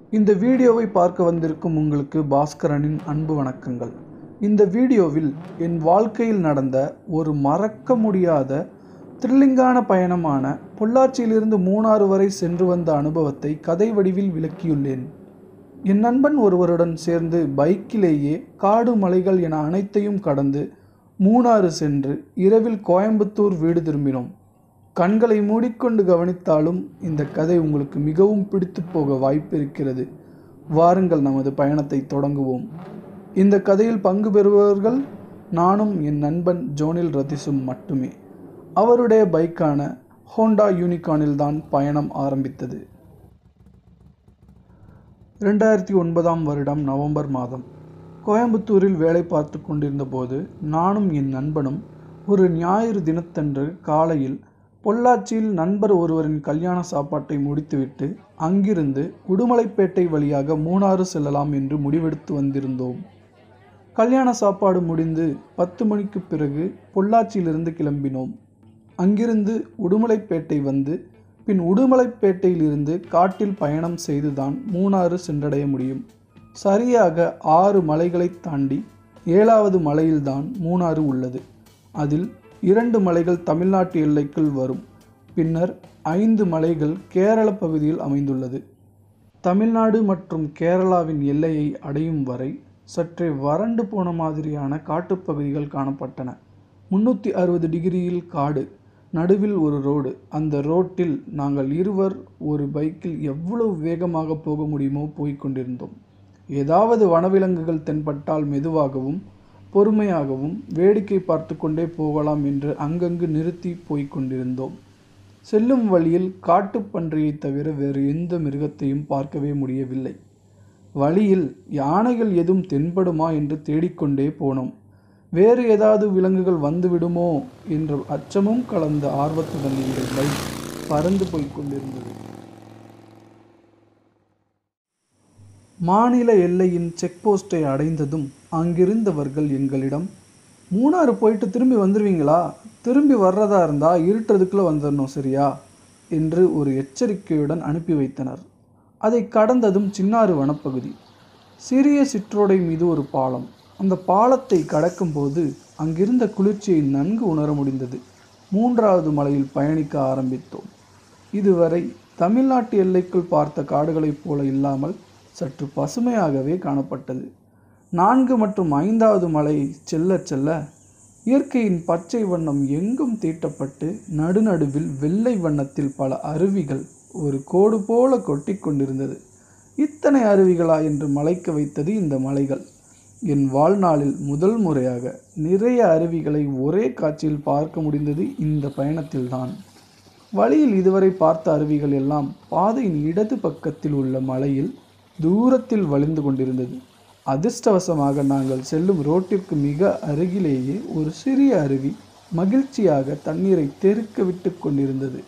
இந்த வீடியோவை பார்க்க வந்திருக்கும் உங்களுக்கு பாஸ்கரனின் அன்பு வணக்கங்கள் இந்த வீடியோவில் என் வாழ்க்கையில் நடந்த ஒரு மறக்க முடியாத த்ரில்லிங்கான பயணமான பொள்ளாச்சியிலிருந்து மூணாறு வரை சென்று வந்த அனுபவத்தை கதை வடிவில் விளக்கியுள்ளேன் என் நண்பன் ஒருவருடன் சேர்ந்து பைக்கிலேயே காடு மலைகள் என அனைத்தையும் கடந்து மூணாறு சென்று இரவில் கோயம்புத்தூர் வீடு திரும்பினோம் கண்களை மூடிக்கொண்டு கவனித்தாலும் இந்த கதை உங்களுக்கு மிகவும் பிடித்து போக வாய்ப்பு இருக்கிறது வாருங்கள் நமது பயணத்தை தொடங்குவோம் இந்த கதையில் பங்கு பெறுபவர்கள் நானும் என் நண்பன் ஜோனில் ரதிசும் மட்டுமே அவருடைய பைக்கான ஹோண்டா யூனிகானில் தான் பயணம் ஆரம்பித்தது ரெண்டாயிரத்தி ஒன்பதாம் வருடம் நவம்பர் மாதம் கோயம்புத்தூரில் வேலை பார்த்து கொண்டிருந்த போது நானும் என் நண்பனும் ஒரு ஞாயிறு தினத்தன்று காலையில் பொள்ளாச்சியில் நண்பர் ஒருவரின் கல்யாண சாப்பாட்டை முடித்துவிட்டு அங்கிருந்து உடுமலைப்பேட்டை வழியாக மூணாறு செல்லலாம் என்று முடிவெடுத்து வந்திருந்தோம் கல்யாண சாப்பாடு முடிந்து பத்து மணிக்கு பிறகு பொள்ளாச்சியிலிருந்து கிளம்பினோம் அங்கிருந்து உடுமலைப்பேட்டை வந்து பின் உடுமலைப்பேட்டையிலிருந்து காட்டில் பயணம் செய்துதான் மூணாறு சென்றடைய முடியும் சரியாக ஆறு மலைகளை தாண்டி ஏழாவது மலையில்தான் மூணாறு உள்ளது அதில் இரண்டு மலைகள் தமிழ்நாட்டு எல்லைக்குள் வரும் பின்னர் ஐந்து மலைகள் கேரள பகுதியில் அமைந்துள்ளது தமிழ்நாடு மற்றும் கேரளாவின் எல்லையை அடையும் வரை சற்றே வறண்டு போன மாதிரியான காட்டுப்பகுதிகள் காணப்பட்டன முன்னூற்றி அறுபது டிகிரியில் காடு நடுவில் ஒரு ரோடு அந்த ரோட்டில் நாங்கள் இருவர் ஒரு பைக்கில் எவ்வளவு வேகமாக போக முடியுமோ போய்க் கொண்டிருந்தோம் ஏதாவது வனவிலங்குகள் தென்பட்டால் மெதுவாகவும் பொறுமையாகவும் வேடிக்கை பார்த்து கொண்டே போகலாம் என்று அங்கங்கு நிறுத்தி போய்க் கொண்டிருந்தோம் செல்லும் வழியில் காட்டுப்பன்றியை தவிர வேறு எந்த மிருகத்தையும் பார்க்கவே முடியவில்லை வழியில் யானைகள் எதுவும் தென்படுமா என்று தேடிக்கொண்டே போனோம் வேறு ஏதாவது விலங்குகள் வந்துவிடுமோ என்ற அச்சமும் கலந்த ஆர்வத்துடன் எங்கள் பைக் பறந்து போய்க் கொண்டிருந்தது மாநில எல்லையின் செக் போஸ்டை அடைந்ததும் அங்கிருந்தவர்கள் எங்களிடம் மூணாறு போயிட்டு திரும்பி வந்துடுவீங்களா திரும்பி வர்றதா இருந்தால் இருட்டுறதுக்குள்ளே வந்துடணும் சரியா என்று ஒரு எச்சரிக்கையுடன் அனுப்பி வைத்தனர் அதை கடந்ததும் சின்னாறு வனப்பகுதி சிறிய சிற்றோடை மீது ஒரு பாலம் அந்த பாலத்தை கடக்கும்போது அங்கிருந்த குளிர்ச்சியை நன்கு உணர முடிந்தது மூன்றாவது மலையில் பயணிக்க ஆரம்பித்தோம் இதுவரை தமிழ்நாட்டு எல்லைக்குள் பார்த்த காடுகளைப் போல இல்லாமல் சற்று பசுமையாகவே காணப்பட்டது நான்கு மற்றும் ஐந்தாவது மலை செல்ல செல்ல இயற்கையின் பச்சை வண்ணம் எங்கும் தீட்டப்பட்டு நடுநடுவில் வெள்ளை வண்ணத்தில் பல அருவிகள் ஒரு கோடு போல கொட்டி கொண்டிருந்தது இத்தனை அருவிகளா என்று மலைக்க வைத்தது இந்த மலைகள் என் வாழ்நாளில் முதல் முறையாக நிறைய அருவிகளை ஒரே காட்சியில் பார்க்க முடிந்தது இந்த பயணத்தில்தான் வழியில் இதுவரை பார்த்த அருவிகள் எல்லாம் பாதையின் இடது பக்கத்தில் உள்ள மலையில் தூரத்தில் வழிந்து கொண்டிருந்தது அதிர்ஷ்டவசமாக நாங்கள் செல்லும் ரோட்டிற்கு மிக அருகிலேயே ஒரு சிறிய அருவி மகிழ்ச்சியாக தண்ணீரை தெருக்க விட்டு கொண்டிருந்தது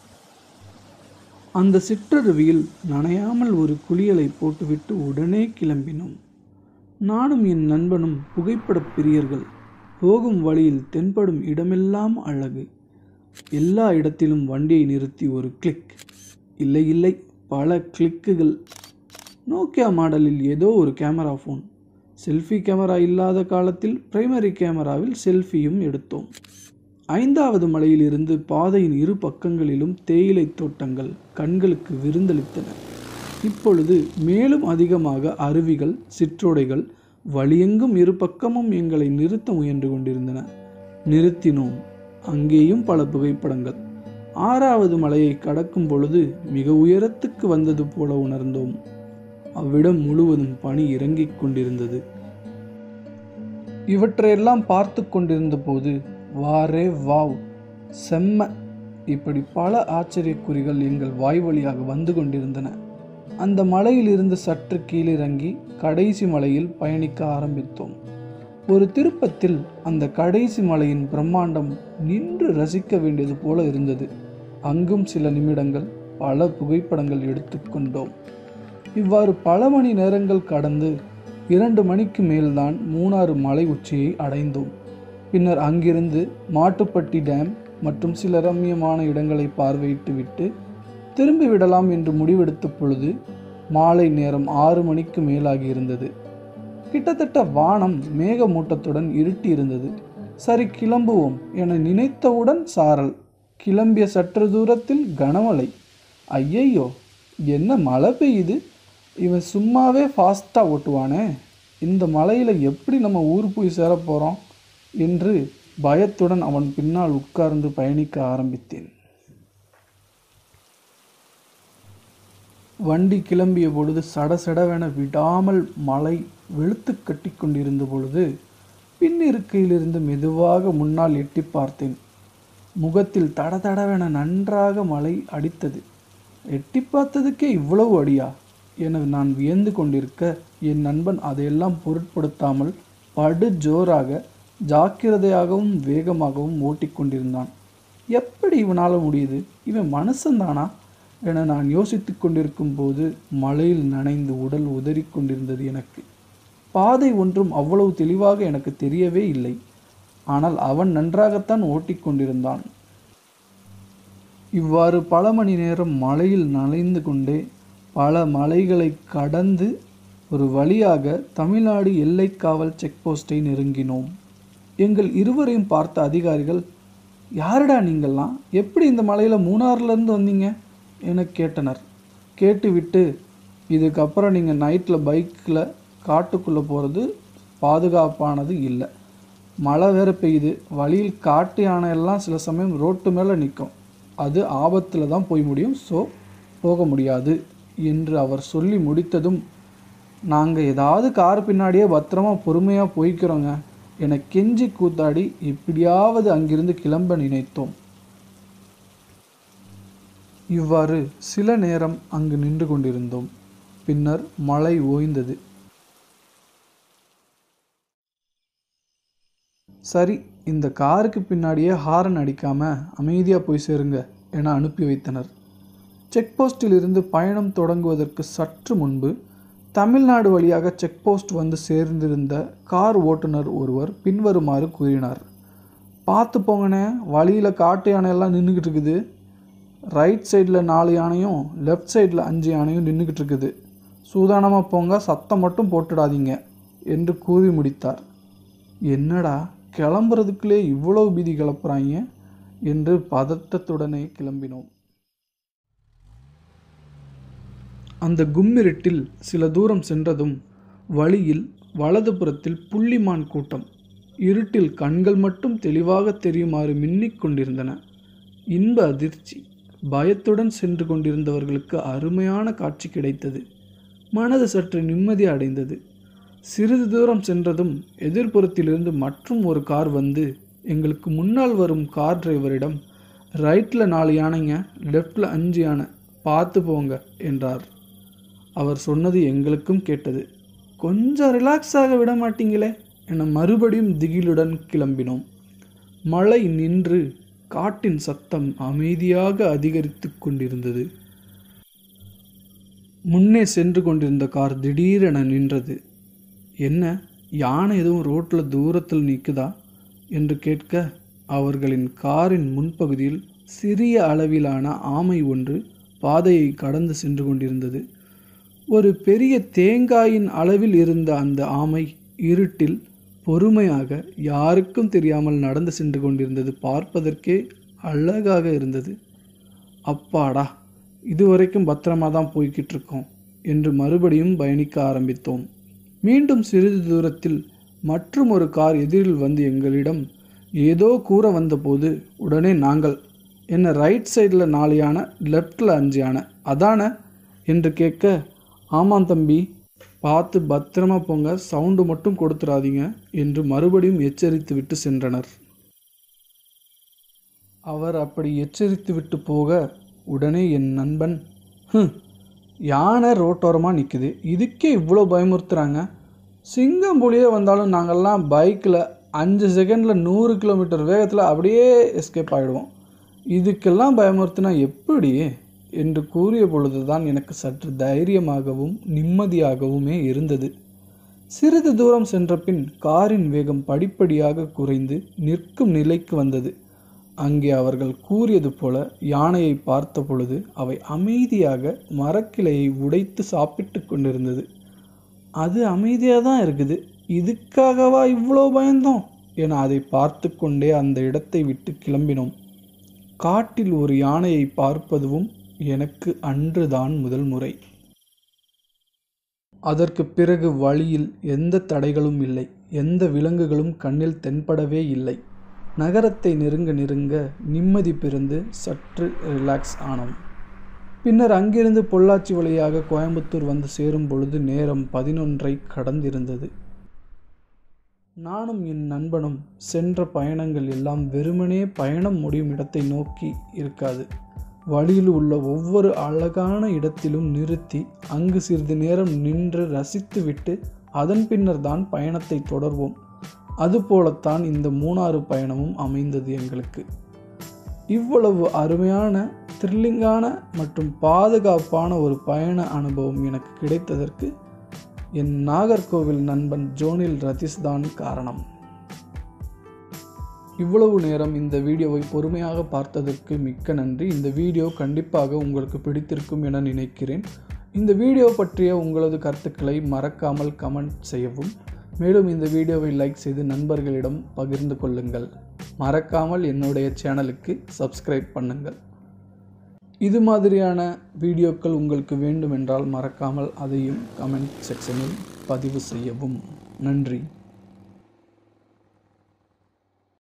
அந்த சிற்றருவியில் நனையாமல் ஒரு குளியலை போட்டுவிட்டு உடனே கிளம்பினோம் நானும் என் நண்பனும் புகைப்படப் பிரியர்கள் போகும் வழியில் தென்படும் இடமெல்லாம் அழகு எல்லா இடத்திலும் வண்டியை நிறுத்தி ஒரு கிளிக் இல்லை இல்லை பல கிளிக்குகள் நோக்கியா மாடலில் ஏதோ ஒரு கேமரா ஃபோன் செல்ஃபி கேமரா இல்லாத காலத்தில் பிரைமரி கேமராவில் செல்ஃபியும் எடுத்தோம் ஐந்தாவது மலையிலிருந்து பாதையின் இரு பக்கங்களிலும் தேயிலை தோட்டங்கள் கண்களுக்கு விருந்தளித்தன இப்பொழுது மேலும் அதிகமாக அருவிகள் சிற்றோடைகள் வழியெங்கும் இரு பக்கமும் எங்களை நிறுத்த முயன்று கொண்டிருந்தன நிறுத்தினோம் அங்கேயும் பல புகைப்படங்கள் ஆறாவது மலையை கடக்கும் பொழுது மிக உயரத்துக்கு வந்தது போல உணர்ந்தோம் அவ்விடம் முழுவதும் பனி இறங்கிக் கொண்டிருந்தது இவற்றையெல்லாம் பார்த்து கொண்டிருந்த போது வாரே வாவ் செம்ம இப்படி பல ஆச்சரியக்குறிகள் எங்கள் வாய் வழியாக வந்து கொண்டிருந்தன அந்த மலையிலிருந்து சற்று கீழிறங்கி கடைசி மலையில் பயணிக்க ஆரம்பித்தோம் ஒரு திருப்பத்தில் அந்த கடைசி மலையின் பிரம்மாண்டம் நின்று ரசிக்க வேண்டியது போல இருந்தது அங்கும் சில நிமிடங்கள் பல புகைப்படங்கள் எடுத்துக்கொண்டோம் இவ்வாறு பல மணி நேரங்கள் கடந்து இரண்டு மணிக்கு மேல்தான் மூணாறு மலை உச்சியை அடைந்தோம் பின்னர் அங்கிருந்து மாட்டுப்பட்டி டேம் மற்றும் சில ரம்மியமான இடங்களை பார்வையிட்டு விட்டு திரும்பி விடலாம் என்று முடிவெடுத்த பொழுது மாலை நேரம் ஆறு மணிக்கு மேலாகி இருந்தது கிட்டத்தட்ட வானம் மேகமூட்டத்துடன் இருட்டி இருந்தது சரி கிளம்புவோம் என நினைத்தவுடன் சாரல் கிளம்பிய சற்று தூரத்தில் கனமழை ஐயையோ என்ன மழை பெய்யுது இவன் சும்மாவே ஃபாஸ்ட்டாக ஓட்டுவானே இந்த மலையில் எப்படி நம்ம ஊர் போய் சேர போகிறோம் என்று பயத்துடன் அவன் பின்னால் உட்கார்ந்து பயணிக்க ஆரம்பித்தேன் வண்டி கிளம்பிய பொழுது சடசடவென விடாமல் மலை வெளுத்து கட்டி கொண்டிருந்த பொழுது பின் இருக்கையிலிருந்து மெதுவாக முன்னால் எட்டி பார்த்தேன் முகத்தில் தடதடவென நன்றாக மழை அடித்தது எட்டி பார்த்ததுக்கே இவ்வளவு அடியா என நான் வியந்து கொண்டிருக்க என் நண்பன் அதையெல்லாம் பொருட்படுத்தாமல் படு ஜோராக ஜாக்கிரதையாகவும் வேகமாகவும் ஓட்டிக்கொண்டிருந்தான் எப்படி இவனால் முடியுது இவன் மனுஷன்தானா என நான் யோசித்து கொண்டிருக்கும் போது மழையில் நனைந்து உடல் உதறி கொண்டிருந்தது எனக்கு பாதை ஒன்றும் அவ்வளவு தெளிவாக எனக்கு தெரியவே இல்லை ஆனால் அவன் நன்றாகத்தான் ஓட்டிக்கொண்டிருந்தான் இவ்வாறு பல மணி நேரம் மலையில் நனைந்து கொண்டே பல மலைகளை கடந்து ஒரு வழியாக தமிழ்நாடு எல்லைக்காவல் செக் போஸ்டை நெருங்கினோம் எங்கள் இருவரையும் பார்த்த அதிகாரிகள் யாருடா நீங்கள்லாம் எப்படி இந்த மலையில் மூணாறுலேருந்து வந்தீங்க என கேட்டனர் கேட்டுவிட்டு இதுக்கப்புறம் நீங்கள் நைட்டில் பைக்கில் காட்டுக்குள்ளே போகிறது பாதுகாப்பானது இல்லை மழை வேற பெய்யுது வழியில் காட்டு யானை எல்லாம் சில சமயம் ரோட்டு மேலே நிற்கும் அது ஆபத்தில் தான் போய் முடியும் ஸோ போக முடியாது என்று அவர் சொல்லி முடித்ததும் நாங்கள் ஏதாவது கார் பின்னாடியே பத்திரமா பொறுமையாக போய்க்கிறோங்க என கெஞ்சி கூத்தாடி எப்படியாவது அங்கிருந்து கிளம்ப நினைத்தோம் இவ்வாறு சில நேரம் அங்கு நின்று கொண்டிருந்தோம் பின்னர் மழை ஓய்ந்தது சரி இந்த காருக்கு பின்னாடியே ஹாரன் அடிக்காம அமைதியாக போய் சேருங்க என அனுப்பி வைத்தனர் செக் போஸ்டில் இருந்து பயணம் தொடங்குவதற்கு சற்று முன்பு தமிழ்நாடு வழியாக செக் போஸ்ட் வந்து சேர்ந்திருந்த கார் ஓட்டுநர் ஒருவர் பின்வருமாறு கூறினார் பார்த்து போங்கண்ணே வழியில் காட்டு யானையெல்லாம் நின்றுக்கிட்டு இருக்குது ரைட் சைடில் நாலு யானையும் லெஃப்ட் சைடில் அஞ்சு யானையும் நின்றுக்கிட்டு இருக்குது சூதானமாக போங்க சத்தம் மட்டும் போட்டுடாதீங்க என்று கூறி முடித்தார் என்னடா கிளம்புறதுக்குள்ளே இவ்வளவு பீதி கிளப்புறாங்க என்று பதட்டத்துடனே கிளம்பினோம் அந்த கும்மிருட்டில் சில தூரம் சென்றதும் வழியில் வலதுபுறத்தில் புள்ளிமான் கூட்டம் இருட்டில் கண்கள் மட்டும் தெளிவாக தெரியுமாறு மின்னிக் கொண்டிருந்தன இன்ப அதிர்ச்சி பயத்துடன் சென்று கொண்டிருந்தவர்களுக்கு அருமையான காட்சி கிடைத்தது மனது சற்று நிம்மதி அடைந்தது சிறிது தூரம் சென்றதும் எதிர்ப்புறத்திலிருந்து மற்றும் ஒரு கார் வந்து எங்களுக்கு முன்னால் வரும் கார் டிரைவரிடம் ரைட்டில் நாலு யானைங்க லெஃப்டில் அஞ்சு யானை பார்த்து போங்க என்றார் அவர் சொன்னது எங்களுக்கும் கேட்டது கொஞ்சம் ரிலாக்ஸ் ஆக விட மாட்டீங்களே என மறுபடியும் திகிலுடன் கிளம்பினோம் மழை நின்று காட்டின் சத்தம் அமைதியாக அதிகரித்து கொண்டிருந்தது முன்னே சென்று கொண்டிருந்த கார் திடீரென நின்றது என்ன யானை எதுவும் ரோட்டில் தூரத்தில் நிற்குதா என்று கேட்க அவர்களின் காரின் முன்பகுதியில் சிறிய அளவிலான ஆமை ஒன்று பாதையை கடந்து சென்று கொண்டிருந்தது ஒரு பெரிய தேங்காயின் அளவில் இருந்த அந்த ஆமை இருட்டில் பொறுமையாக யாருக்கும் தெரியாமல் நடந்து சென்று கொண்டிருந்தது பார்ப்பதற்கே அழகாக இருந்தது அப்பாடா இதுவரைக்கும் பத்திரமா தான் போய்கிட்டு இருக்கோம் என்று மறுபடியும் பயணிக்க ஆரம்பித்தோம் மீண்டும் சிறிது தூரத்தில் மற்றும் ஒரு கார் எதிரில் வந்து எங்களிடம் ஏதோ கூற வந்தபோது உடனே நாங்கள் என்ன ரைட் சைடில் நாலு யானை லெஃப்டில் அஞ்சு யானை அதானே என்று கேட்க ஆமாம் தம்பி பார்த்து பத்திரமா போங்க சவுண்டு மட்டும் கொடுத்துடாதீங்க என்று மறுபடியும் எச்சரித்து விட்டு சென்றனர் அவர் அப்படி எச்சரித்து விட்டு போக உடனே என் நண்பன் "ஹம், யானை ரோட்டோரமாக நிற்குது இதுக்கே இவ்வளோ பயமுறுத்துறாங்க சிங்கம் புலியே வந்தாலும் நாங்கள்லாம் பைக்கில் அஞ்சு செகண்டில் நூறு கிலோமீட்டர் வேகத்தில் அப்படியே எஸ்கேப் ஆகிடுவோம் இதுக்கெல்லாம் பயமுறுத்தினா எப்படி என்று கூறிய பொழுதுதான் எனக்கு சற்று தைரியமாகவும் நிம்மதியாகவுமே இருந்தது சிறிது தூரம் சென்ற பின் காரின் வேகம் படிப்படியாக குறைந்து நிற்கும் நிலைக்கு வந்தது அங்கே அவர்கள் கூறியது போல யானையை பார்த்த பொழுது அவை அமைதியாக மரக்கிளையை உடைத்து சாப்பிட்டு கொண்டிருந்தது அது அமைதியாக தான் இருக்குது இதுக்காகவா இவ்வளோ பயந்தோம் என அதை பார்த்து கொண்டே அந்த இடத்தை விட்டு கிளம்பினோம் காட்டில் ஒரு யானையை பார்ப்பதும் எனக்கு அன்றுதான் முதல் முறை அதற்கு பிறகு வழியில் எந்த தடைகளும் இல்லை எந்த விலங்குகளும் கண்ணில் தென்படவே இல்லை நகரத்தை நெருங்க நெருங்க நிம்மதி பிறந்து சற்று ரிலாக்ஸ் ஆனோம் பின்னர் அங்கிருந்து பொள்ளாச்சி வழியாக கோயம்புத்தூர் வந்து சேரும் பொழுது நேரம் பதினொன்றை கடந்திருந்தது நானும் என் நண்பனும் சென்ற பயணங்கள் எல்லாம் வெறுமனே பயணம் முடியும் இடத்தை நோக்கி இருக்காது வழியில் உள்ள ஒவ்வொரு அழகான இடத்திலும் நிறுத்தி அங்கு சிறிது நேரம் நின்று ரசித்துவிட்டு அதன் பின்னர் தான் பயணத்தை தொடர்வோம் அதுபோலத்தான் இந்த மூணாறு பயணமும் அமைந்தது எங்களுக்கு இவ்வளவு அருமையான த்ரில்லிங்கான மற்றும் பாதுகாப்பான ஒரு பயண அனுபவம் எனக்கு கிடைத்ததற்கு என் நாகர்கோவில் நண்பன் ஜோனில் ரதீஷ் தான் காரணம் இவ்வளவு நேரம் இந்த வீடியோவை பொறுமையாக பார்த்ததற்கு மிக்க நன்றி இந்த வீடியோ கண்டிப்பாக உங்களுக்கு பிடித்திருக்கும் என நினைக்கிறேன் இந்த வீடியோ பற்றிய உங்களது கருத்துக்களை மறக்காமல் கமெண்ட் செய்யவும் மேலும் இந்த வீடியோவை லைக் செய்து நண்பர்களிடம் பகிர்ந்து கொள்ளுங்கள் மறக்காமல் என்னுடைய சேனலுக்கு சப்ஸ்கிரைப் பண்ணுங்கள் இது மாதிரியான வீடியோக்கள் உங்களுக்கு வேண்டுமென்றால் மறக்காமல் அதையும் கமெண்ட் செக்ஷனில் பதிவு செய்யவும் நன்றி